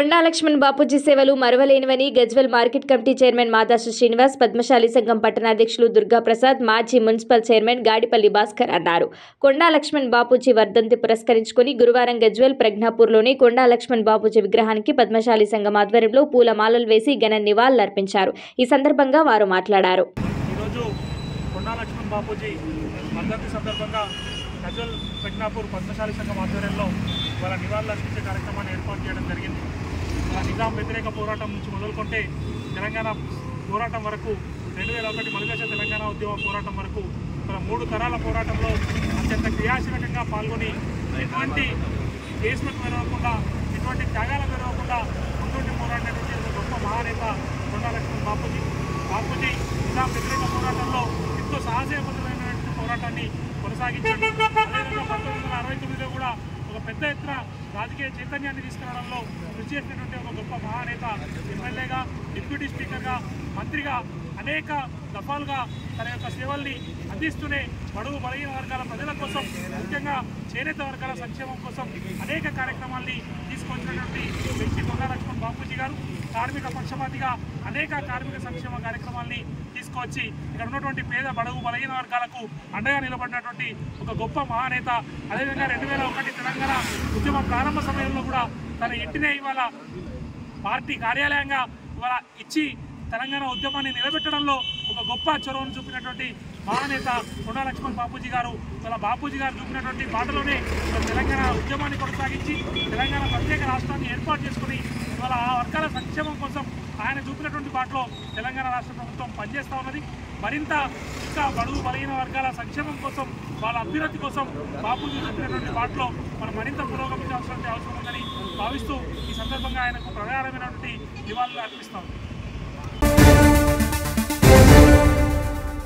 కొండా లక్ష్మణ్ బాపూజీ సేవలు మరవలేనివని Gajwel market committee chairman Madasu Srinivas Padmasali సంఘం పట్టణాధ్యక్షులు దుర్గా ప్రసాద్ మాజీ మున్సిపల్ చైర్మన్ గాడిపల్లి భాస్కర్ అన్నారు కొండా లక్ష్మణ్ బాపూజీ వర్ధంతి పురస్కరించుకుని గురువారం గజ్వెల్ ప్రజ్ఞాపూర్లోని కొండా లక్ష్మణ్ బాపూజీ విగ్రహానికి పద్మశాలి సంఘం ఆధ్వర్యంలో పూలమాలలు వేసి ఘన నివాళులర్పించారు ఈ సందర్భంగా వారు మాట్లాడారు ఈరోజు కొండా లక్ష్మణ్ బాపూజీ వర్ధంతి సందర్భంగా గజల్ ప్రజ్ఞాపూర్ పద్మశాలి సంఘం ఆధ్వర్యంలో వాళ్ళ నివాళులు అర్పించే కార్యక్రమాన్ని ఏర్పాటు చేయడం జరిగింది వాళ్ళ నిజాం వ్యతిరేక పోరాటం నుంచి మొదలుకొంటే తెలంగాణ పోరాటం వరకు రెండు వేల ఒకటి మలిదేశ తెలంగాణ ఉద్యమ పోరాటం వరకు మన మూడు తరాల పోరాటంలో అత్యంత క్రియాశీలకంగా పాల్గొని ఎటువంటి కేసులకు వెరవకుండా ఎటువంటి త్యాగాలకు వెరవకుండా ముందుండి పోరాడినటువంటి ఒక గొప్ప మహానేత కొండా లక్ష్మణ్ బాపూజీ బాపూజీ నిజాం వ్యతిరేక పోరాటంలో ఎంతో సాహసీయబద్ధమైనటువంటి పోరాటాన్ని కొనసాగించాడు అదేవిధంగా పంతొమ్మిది వందల అరవై తొమ్మిదిలో కూడా ఒక పెద్ద ఎత్తున రాజకీయ చైతన్యాన్ని తీసుకురావడంలో కృషి చేసినటువంటి ఒక గొప్ప మహానేత ఎమ్మెల్యేగా డిప్యూటీ స్పీకర్గా మంత్రిగా అనేక దఫాలుగా తన యొక్క సేవల్ని అందిస్తూనే బడుగు బలహీన వర్గాల ప్రజల కోసం ముఖ్యంగా చేనేత వర్గాల సంక్షేమం కోసం అనేక కార్యక్రమాల్ని తీసుకొచ్చినటువంటి వ్యక్తి కొండా లక్ష్మణ్ బాపూజీ గారు కార్మిక పక్షపాతిగా అనేక కార్మిక సంక్షేమ కార్యక్రమాల్ని తీసుకొచ్చి ఇక్కడ ఉన్నటువంటి పేద బడుగు బలహీన వర్గాలకు అండగా నిలబడినటువంటి ఒక గొప్ప మహానేత అదేవిధంగా రెండు వేల ఒకటి తెలంగాణ ఉద్యమ ప్రారంభ సమయంలో కూడా తన ఇంటినే ఇవాళ పార్టీ కార్యాలయంగా ఇవాళ ఇచ్చి తెలంగాణ ఉద్యమాన్ని నిలబెట్టడంలో ఒక గొప్ప చొరవను చూపినటువంటి మహానేత కొండా లక్ష్మణ్ బాపూజీ గారు ఇవాళ బాపూజీ గారు చూపినటువంటి బాటలోనే ఇవాళ తెలంగాణ ఉద్యమాన్ని కొనసాగించి తెలంగాణ ప్రత్యేక రాష్ట్రాన్ని ఏర్పాటు చేసుకుని ఇవాళ ఆ వర్గాల సంక్షేమం కోసం ఆయన చూపినటువంటి బాటలో తెలంగాణ రాష్ట్ర ప్రభుత్వం పనిచేస్తూ ఉన్నది మరింత ఇంకా బడుగు బలహీన వర్గాల సంక్షేమం కోసం వాళ్ళ అభ్యున్నతి కోసం బాపూజీ చూపినటువంటి బాటలో మనం మరింత పురోగమించాల్సిన అవసరం ఉందని భావిస్తూ ఈ సందర్భంగా ఆయనకు ప్రధానమైనటువంటి నివాళులు అర్పిస్తాం